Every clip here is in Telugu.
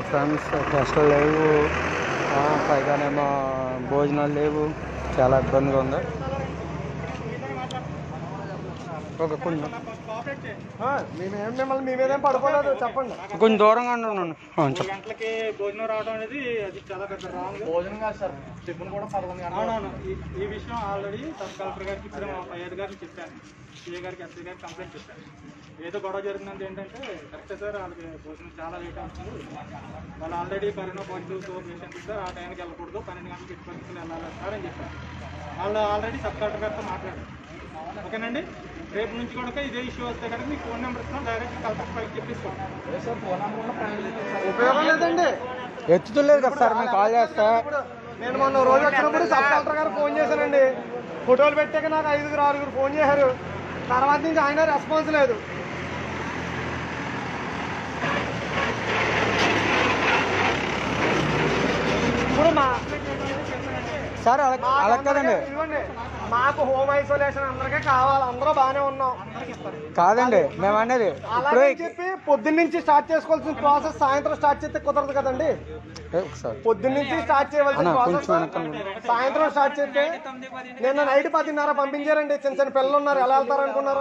ఫ్రెండ్స్ టెస్టులు లేవు ఆ, పైగానేమో భోజనాలు లేవు చాలా ఇబ్బందిగా ఉంది ఒక కొంచెం మేమేం మిమ్మల్ని మీ మీదేం పడుకోలేదు చెప్పండి కొంచెం దూరంగా ఉన్నాను చెప్పండి గంటలకి భోజనం రావడం అనేది అది చాలా పెద్ద రాంగ్ భోజనం కాదు సార్ టిఫిన్ కూడా పదకొండు గంటలు అవునవును ఈ- ఈ విషయం ఆల్రెడీ సబ్ కలెక్టర్ గారికి ఇప్పుడు మా పై అధికారులు చెప్పాను సిఏ గారికి ఎస్ఐ గారికి కంప్లైంట్ చెప్పాను ఏదో గొడవ జరిగిందంటే ఏంటంటే కరెక్టే సార్ వాళ్ళకి భోజనం చాలా లేట్ అవుతుంది వాళ్ళు already corona positive patient sir ఆ టైంకి వెళ్ళకూడదు పన్నెండు గంటలకు ఇటు పరిస్థితులు వెళ్ళాలి సార్ అని చెప్పారు వాళ్ళు ఆల్రెడీ సబ్ కలెక్టర్ గారితో మాట్లాడారు ఓకేనండి రేపు నుంచి కూడా ఇదే ఇష్యూ వస్తే కనుక మీకు ఫోన్ నెంబర్ ఇస్తాం డైరెక్ట్ కలెక్టర్ పైకి చెప్పిస్తాం ఉపయోగం లేదండి ఎత్తుతలేదు కదా సార్ మేము కాల్ చేస్తా నేను మొన్న రోజు వచ్చినప్పుడు సబ్ కలెక్టర్ గారు ఫోన్ చేశానండి ఫోటోలు పెట్టాక నాకు ఐదుగురు ఆరుగురు ఫోన్ చేశారు తర్వాత నుంచి ఆయన రెస్పాన్స్ లేదు ఇప్పుడు మా సార్ అలా అలా కదండి ఇదిగోండి, మాకు హోమ్ ఐసోలేషన్ అందరికీ కావాలి అందరూ బాగానే ఉన్నాం కాదండి మేము అనేది ఇప్పుడు అలాగే చెప్పి పొద్దున్న నుంచి స్టార్ట్ చేసుకోవాల్సిన ప్రాసెస్ సాయంత్రం స్టార్ట్ చేస్తే కుదరదు కదండి ఏ, ఒకసారి పొద్దున్న నుంచి స్టార్ట్ చేయవలసిన అన్న, ప్రాసెస్ కొంచెం వెనక్కి సాయంత్రం స్టార్ట్ చేస్తే నిన్న నైట్ పదిన్నర పంపించారండి చిన్న చిన్న పిల్లలు ఉన్నారు ఎలా వెళ్తారు అనుకున్నారు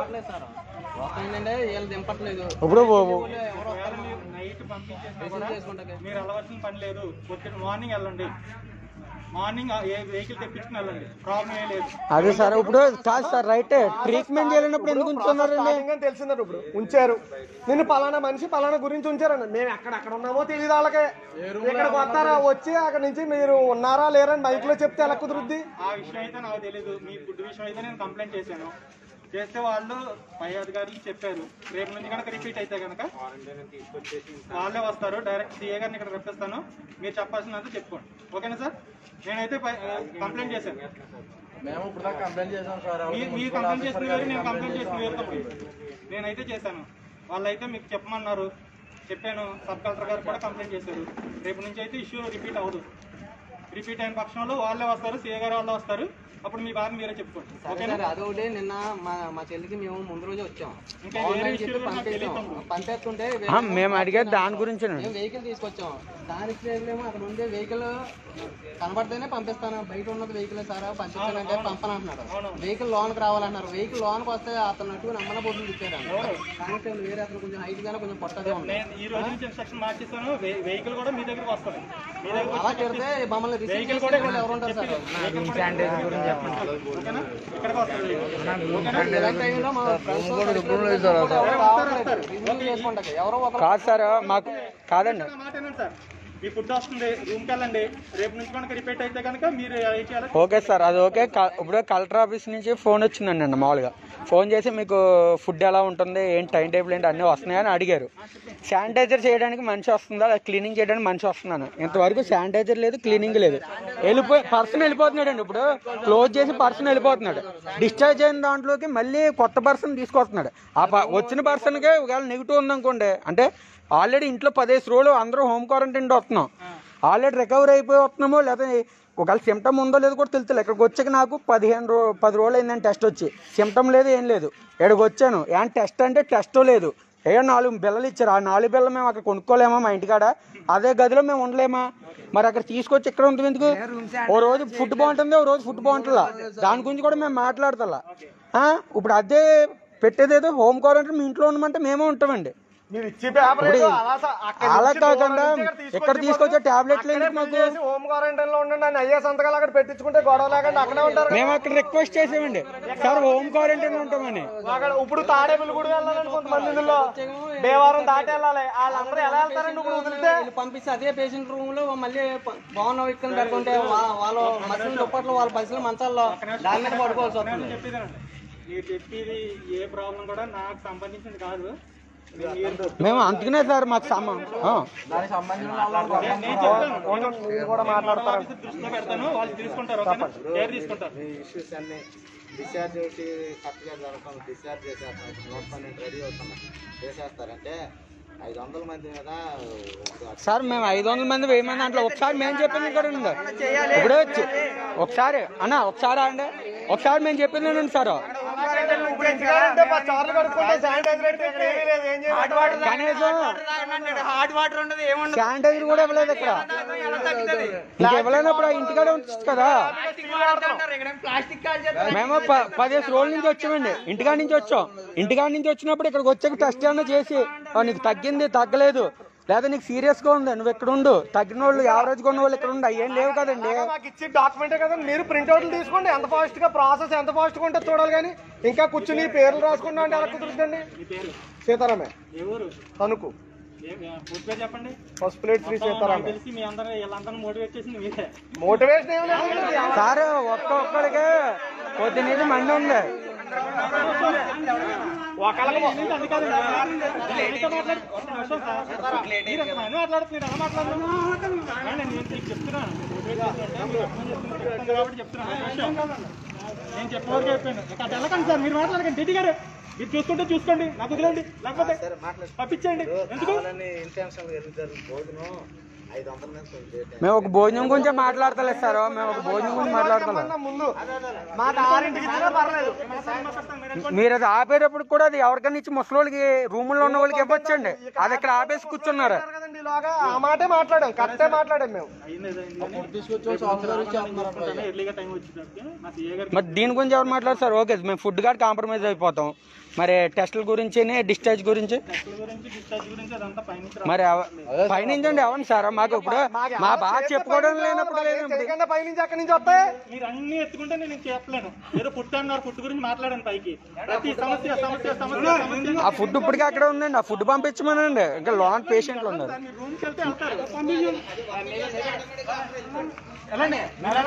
ఇప్పుడు ఓ- ఓ- నైట్ పంపించేసి మీరు వెళ్ళవలసిన పని లేదు పొద్దున్న మార్నింగ్ వెళ్ళండి మార్నింగ్ ఏ వెహికల్ తెప్పించుకుని వెళ్ళండి ప్రాబ్లం ఏం లేదు అదే సార్ ఇప్పుడు కాదు సార్ రైట్ ట్రీట్మెంట్ చేయలేనప్పుడు ఎందుకు ఉంచుతున్నారండి స్టార్టింగ్ అని తెలిసిందండి ఇప్పుడు ఉంచారు నిన్ను పలానా మనిషి పలానా గురించి ఉంచారండి మేము ఎక్కడ అక్కడ ఉన్నామో తెలియదు వాళ్ళకి ఇక్కడికి వస్తారా వచ్చి అక్కడ నుంచి మీరు ఉన్నారా లేరని బైక్ లో చెప్తే ఎలా కుదురుద్ది ఆ విషయం అయితే నాకు తెలియదు మీ ఫుడ్ విషయం అయితే నేను కంప్లైంట్ చేశాను చేస్తే వాళ్ళు పై అధికారులు చెప్పారు రేపు నుంచి కనుక రిపీట్ అయితే కనుక వాళ్ళే వస్తారు డైరెక్ట్ సీఏ గారిని ఇక్కడ రప్పిస్తాను మీరు చెప్పాల్సినంత చెప్పుకోండి ఓకేనా సార్ నేనైతే కంప్లైంట్ చేశాను మేము ఇప్పుడు దాకా కంప్లైంట్ చేసాం సార్ మీ- మీరు కంప్లైంట్ చేసిన వేరు నేను కంప్లైంట్ చేసిన వేరు తమ్ముడు నేనైతే చేశాను వాళ్ళైతే మీకు చెప్పమన్నారు చెప్పాను సబ్ కలెక్టర్ గారు కూడా కంప్లైంట్ చేశారు రేపు నుంచి అయితే ఇష్యూ రిపీట్ అవ్వదు రిపీట్ అయిన పక్షంలో వాళ్ళే వస్తారు సీఏ గారు వాళ్ళే వస్తారు అప్పుడు మీ బాధ మీరే చెప్పుకోండి ఓకేనా అదొకటి నిన్న మా మా చెల్లికి మేము ముందు రోజు వచ్చాం ఇంకా వేరే విషయాలు నాకు తెలియదు తమ్ముడు. పంపేస్తుంటే ఆ, మేము అడిగేది దాని గురించి మేము వెహికల్ తీసుకొచ్చాం దానికి ఏమో అక్కడ ఉండే వెహికల్ కనబడితేనే పంపిస్తాను బయట ఉన్నది వెహికల్ సారా పంపిస్తానంటే పంపనంటున్నారు వెహికల్ లోన్కి రావాలన్నారు వెహికల్ లోన్కి వస్తే అతను అటు నమ్మన బొడ్లు ఇచ్చారు కానిస్టేబుల్ వేరే అతను కొంచెం హైట్ గానే కొంచెం పొట్టదే ఉంది నేను ఈ రోజు నుంచి ఇన్స్ట్రక్షన్ మార్చేస్తాను వె- వెహికల్ కూడా మీ దగ్గరకు వస్తుంది మీ దగ్గరకు అలా చెడితే మమ్మల్ని రిసీవ్ వెహికల్ కూడా చేసుకునే వాళ్ళు ఎవరు ఉంటారు సార్ ఓకేనా ఇక్కడికి వస్తుంది ఓకేనా ఇలాంటి టైంలో మా ఫ్రెండ్స్ ఎవరు రావట్లేదు రివ్యూ చేసుకుంటారు ఎవరో ఒకరు కాదు సార్ మాకు కాదండి నా మాట వినండి సార్ ఈ ఫుడ్ వస్తుంది రూమ్కి వెళ్ళండి రేపు నుంచి కనుక రిపీట్ అయితే కనుక మీరు ఏం చేయాలి ఓకే సార్ అది ఓకే క- ఇప్పుడు కలెక్టర్ ఆఫీస్ నుంచి ఫోన్ వచ్చిందండి అండి మామూలుగా ఫోన్ చేసి మీకు ఫుడ్ ఎలా ఉంటుంది ఏంటి టైం టేబుల్ ఏంటి అన్నీ వస్తున్నాయని అడిగారు శానిటైజర్ చేయడానికి మనిషి వస్తుందా లేదా క్లీనింగ్ చేయడానికి మనిషి వస్తుందని ఇంతవరకు శానిటైజర్ లేదు క్లీనింగ్ లేదు వెళ్ళిపోయి పర్సన్ వెళ్ళిపోతున్నాడు అండి ఇప్పుడు క్లోజ్ చేసి పర్సన్ వెళ్ళిపోతున్నాడు డిశ్చార్జ్ అయిన దాంట్లోకి మళ్ళీ కొత్త పర్సన్ తీసుకొస్తున్నాడు ఆ ప- వచ్చిన పర్సన్కి ఒకవేళ నెగిటివ్ ఉందనుకోండి అంటే ఆల్రెడీ ఇంట్లో పదిహేను రోజులు అందరూ హోమ్ క్వారంటైన్ వస్తున్నాం ఆల్రెడీ రికవర్ అయిపోయి వస్తున్నామో లేకపోతే ఒకవేళ సిమ్టమ్ ఉందో లేదో కూడా తెలుస్తుంది ఇక్కడికి వచ్చాక నాకు పదిహేను రో పది రోజులు అయిందని టెస్ట్ వచ్చి సిమ్టమ్ లేదు ఏం లేదు ఇక్కడికి వచ్చాను ఏం టెస్ట్ అంటే టెస్ట్ లేదు ఏ నాలుగు బిల్లలు ఇచ్చారు ఆ నాలుగు బిల్లలు మేము అక్కడ కొనుక్కోలేమా మా ఇంటికాడ అదే గదిలో మేము ఉండలేమా మరి అక్కడ తీసుకొచ్చి ఇక్కడ ఉంటుంది ఎందుకు ఓ రోజు ఫుడ్ బాగుంటుంది ఓ రోజు ఫుడ్ బాగుంటుందా దాని గురించి కూడా మేము మాట్లాడతా ఇప్పుడు అదే పెట్టేదేదో హోమ్ క్వారంటైన్ మీ ఇంట్లో ఉండమంటే మేమే ఉంటామండి మీరు ఇచ్చే పేపర్ ఇప్పుడు ఏదో అలా స- అక్కడి అలా నుంచి కాకుండా దూరం నుంచి ఇక్కడ ఇక్కడ తీసుకొచ్చే టాబ్లెట్లు అక్కడే ఎందుకు మాకు fill చేసి హోమ్ క్వారంటైన్ లో ఉండండి అని అయ్యే సంతకాలు అక్కడ పెట్టించుకుంటే గొడవ లేకుండా అక్కడే ఉంటారు మేము అక్కడ రిక్వెస్ట్ చేసామండి సార్ హోమ్ క్వారంటైన్ ఉంటామని అక్కడ ఇప్పుడు తాడేపల్లి కూడా వెళ్ళాలని కొంతమంది ఇందులో దేవారం దాటి వెళ్ళాలి వాళ్ళందరూ ఎలా వెళ్తారండి ఇప్పుడు వదిలితే వీళ్ళు పంపిస్తే అదే పేషెంట్ రూమ్ లో మళ్ళీ ప- బాగున్న వ్యక్తిని పెడుతుంటే వా- వాళ్ళు మనుషుల దుప్పట్లు వాళ్ళ పరిస్థితులు మంచాల్లో దాని మీద పడుకోవాల్సి వస్తుంది చెప్పేదేనండి మీరు చెప్పేది ఏ ప్రాబ్లం కూడా నాకు సంబంధించింది కాదు మీరు- మేము అందుకనే సార్ మాకు సమ ఆ. దానికి సంబంధించిన వాళ్ళు నేను చెప్తాను మీరు కూడా మాట్లాడతారు దృష్టిలో పెడతాను వాళ్ళు తీసుకుంటారు ఓకేనా కేర్ తీసుకుంటారు ఈ ఇష్యూస్ అన్ని డిశ్చార్జ్ చేసి కరెక్ట్గా జరగకుండా డిశ్చార్జ్ చేసేస్తాం నోట్ పన్నెండు రెడీ అవుతున్నాం చేసేస్తారంటే ఐదు వందల మంది మీద ఒక సార్ మేము ఐదు వందల మంది వెయ్యి మంది దాంట్లో ఒకసారి మేము చెప్పింది ఇక్కడ ఉంది ఇప్పుడు వచ్చి- ఒకసారి అన్న ఒకసారి అండి ఒకసారి మేము చెప్పింది వినండి సార్ కనీసం శానిటైజర్ కూడా ఇవ్వలేదు ఇక్కడ ఇంకా ఇవ్వలేనప్పుడు ఆ ఇంటికాడే ఉంచచ్చు కదా మేము ప- పదిహేను రోజుల నుంచి వచ్చామండి ఇంటికాడ నుంచి వచ్చాం ఇంటికాడ నుంచి వచ్చినప్పుడు ఇక్కడికి వచ్చాక టెస్ట్ ఏమన్నా చేసి "ఆ, నీకు తగ్గింది తగ్గలేదు లేదా నీకు సీరియస్ గా ఉంది నువ్వు ఇక్కడ ఉండు తగ్గిన వాళ్ళు యావరేజ్ గా ఉన్న వాళ్ళు ఇక్కడ ఉండు అయ్యేం లేవు కదండి మాకు ఇచ్చి డాక్యుమెంటే కదా మీరు ప్రింట్అవుట్లు తీసుకోండి ఎంత ఫాస్ట్ గా ప్రాసెస్ ఎంత ఫాస్ట్ గా ఉంటే చూడాలి కానీ ఇంకా కూర్చుని పేర్లు రాసుకుంటా అంటే ఎలా కుదురుతుందండి సీతారామే ఏ ఊరు తణుకు ఏ- పూర్తిగా చెప్పండి ఫస్ట్ ప్లేట్ శ్రీ మొత్తం నాకు సీతారామే తెలిసి మీ అందరూ వీళ్ళందరూ మోటివేట్ చేసింది మీరే మోటివేషన్ ఏం లేదు సార్ ఒక్క ఒక్కడికే పొద్దునేది మంది ఉంది ఒకళ్ళకి అది కాదు మీతో మాట్లాడు- ఒక్క నిమిషం సార్. మీరు అసలు ఆయన మాట్లాడుతున్నారు ఎలా మాట్లాడుతున్నారు కానీ నేను మీకు చెప్తున్నాను మోటివేట్ చేస్తుంటే మీరు అర్థం చేసుకుని చెప్తాను కాబట్టి చెప్తున్నాను ఒక్క నిమిషం. నేను చెప్పే వరకు చెప్పాను ఇక అటు వెళ్ళకండి సార్ మీరు మాట్లాడకండి డిటి గారు మీరు చూసుకుంటే చూసుకోండి నాకు వదిలేండి లేకపోతే సరే మాట్లాడు పంపించేయండి ఎందుకు కావాలని ఇంటెన్షన్ ఎరుగుతారు భోజనం ఐదు వందల మీద కొంచెం రేట్ మేము ఒక భోజనం గురించి మాట్లాడతలేదు సార్ మేము ఒక భోజనం గురించి మాట్లాడతలేదు ముందు మాకు ఆరింటికి ఇచ్చినా పర్లేదు మీరు అది ఆపేటప్పుడు కూడా అది ఎవరికైనా ఇచ్చి ముసలోళ్ళకి రూముల్లో ఉన్న వాళ్ళకి ఇవ్వచ్చండి అది ఇక్కడ ఆపేసి కూర్చున్నారు కదండి ఇలాగా ఆ మాటే మాట్లాడాం కరెక్టే మాట్లాడాం మేము అయింది అయింది తీసుకొచ్చి సాఫ్ట్వేర్ ఇచ్చేస్తున్నారు ఎర్లీగా టైం వచ్చేటప్పటికి మా సీఏ గారికి మరి దీని గురించి ఎవరు మాట్లాడతారు ఓకే మేము ఫుడ్ కార్డ్ కాంప్రమైజ్ అయిపోతాం మరి టెస్టుల గురించి డిశ్చార్జ్ గురించి టెస్టుల గురించి డిశ్చార్జ్ గురించి అదంతా పైనుంచి మరి ఎవ- పైనుంచండి ఎవరు సార్ మాకు ఇప్పుడు మా బాగా చెప్పుకోవడం లేనప్పుడు లేదు ఇప్పుడు. చేయకుండా పైనుంచి అక్కడి నుంచి వస్తాయి మీరు అన్ని ఎత్తుకుంటే నేను ఇంక చెప్పలేను ఏదో పుట్టు అన్నారు పుట్టు గురించి మాట్లాడాను పైకి ప్రతి సమస్య సమస్య సమస్య సమస్య ఆ ఫుడ్ ఇప్పటికే అక్కడే ఉందండి ఆ ఫుడ్ పంపించమనండి ఇంకా లోన్ పేషెంట్లు ఉన్నారు మీరు రూమ్కి వెళ్తే వెళ్తారు పంపించండి వెళ్ళండి